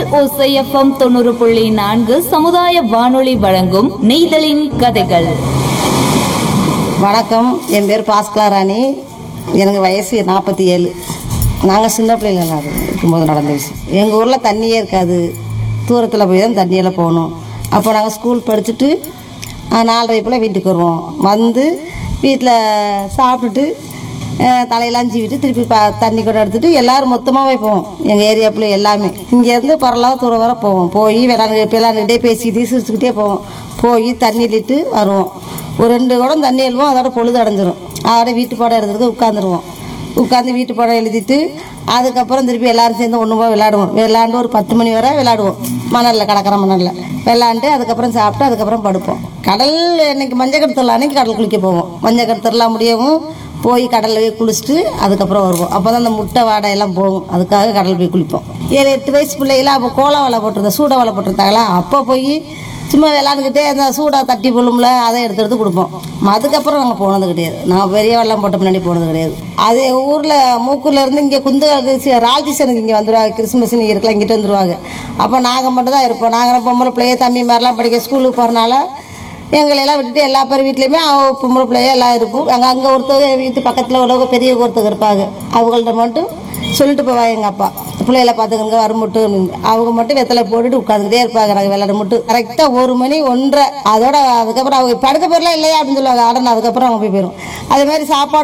ஓசைஎஃப்எம் தொண்ணூறு புள்ளி நான்கு சமுதாய வானொலி வழங்கும் நெய்தலின் கதைகள் வணக்கம் என் பேர் பாஸ்கலா ராணி எனக்கு வயசு நாற்பத்தி ஏழு நாங்கள் சின்ன பிள்ளைங்கள அது இருக்கும்போது நடந்த விஷயம் எங்கள் ஊரில் தண்ணியே இருக்காது தூரத்தில் போய் தான் தண்ணியெல்லாம் போகணும் அப்போ நாங்கள் ஸ்கூல் படிச்சுட்டு ஆ, நாலரை போல் வீட்டுக்கு வருவோம் வந்து வீட்டில் சாப்பிட்டுட்டு அஹ், தலையெல்லாம் சீவிட்டு திருப்பி பா தண்ணி கூட எடுத்துட்டு எல்லோரும் மொத்தமாகவே போவோம் எங்கள் ஏரியா பிள்ளை எல்லாமே இங்கேருந்து பரலாம் தூரம் வர போவோம் போய் விளாண்டு விளாண்டுக்கிட்டே பேசிக்கிட்டே சிரிச்சுக்கிட்டே போவோம் போய் தண்ணி இட்டு வருவோம் ஒரு ரெண்டு குடம் தண்ணி எழுவோம் அதோட பொழுது அடைஞ்சிரும் அதோட வீட்டு பாடம் எடுத்துட்டு உட்காந்துருவோம் உட்காந்து வீட்டு பாடம் எழுதிட்டு அதுக்கப்புறம் திருப்பி எல்லாரும் சேர்ந்து ஒன்று போய் விளையாடுவோம் விளையாண்டு ஒரு பத்து மணி வரை விளையாடுவோம் மணலில் கடற்கரை மணலில் விளையாண்டு அதுக்கப்புறம் சாப்பிட்டு அதுக்கப்புறம் படுப்போம் கடல் இன்னைக்கு மஞ்சள் கடத்தல் அன்னைக்கு கடல் குளிக்க போவோம் மஞ்சள் கடத்தலாம் முடியவும் போய் கடலில் போய் குளிச்சுட்டு அதுக்கப்புறம் வருவோம் அப்போ தான் அந்த முட்டை வாடை எல்லாம் போகும் அதுக்காக கடல் போய் குளிப்போம் ஏழு எட்டு வயசு பிள்ளைகளாம் அப்போ கோலம் வலை போட்டிருந்தேன் சூட வலை போட்டிருந்தாங்களா அப்போ போய் சும்மா விளாண்டுக்கிட்டே அந்த சூடாக தட்டி புல்லும்ல அதை எடுத்து எடுத்து கொடுப்போம் அதுக்கப்புறம் நாங்கள் போனது கிடையாது நான் பெரிய வெள்ளம் போட்ட பின்னாடி போனது கிடையாது அது ஊரில் மூக்கூரில் இருந்து இங்கே குந்து ராஜேஸ்வரனுக்கு இங்கே வந்துடுவாங்க கிறிஸ்மஸ் நீ இருக்கலாம் இங்கிட்டு வந்துடுவாங்க அப்போ நாங்கள் மட்டும் தான் இருப்போம் நாங்கள் பொம்பளை பிள்ளைய தம்பி மாதிரிலாம் படிக்க ஸ்கூலுக்கு போகிறனால எங்களையெல்லாம் விட்டுட்டு எல்லா பேர் வீட்லேயுமே அவ பொம்பளை பிள்ளைய எல்லாம் இருக்கும் அங்கே அங்கே ஒருத்தர் வீட்டு பக்கத்தில் உள்ளவங்க பெரிய ஒருத்தர் இருப்பாங்க அவங்கள்ட்ட மட்டும் சொல்லிட்டு போவாங்க எங்கள் அப்பா பிள்ளைகளை பார்த்துக்கங்க வரும் மட்டும் அவங்க மட்டும் வெத்தலை போட்டுட்டு உட்காந்துக்கிட்டே இருப்பாங்க நாங்கள் விளையாட மட்டும் கரெக்டாக ஒரு மணி ஒன்றரை அதோட அதுக்கப்புறம் அவங்க படுக்க போறலாம் இல்லையா அப்படின்னு சொல்லுவாங்க ஆடணும் அதுக்கப்புறம் அவங்க போய் போயிடும் அதே மாதிரி சாப்பாடு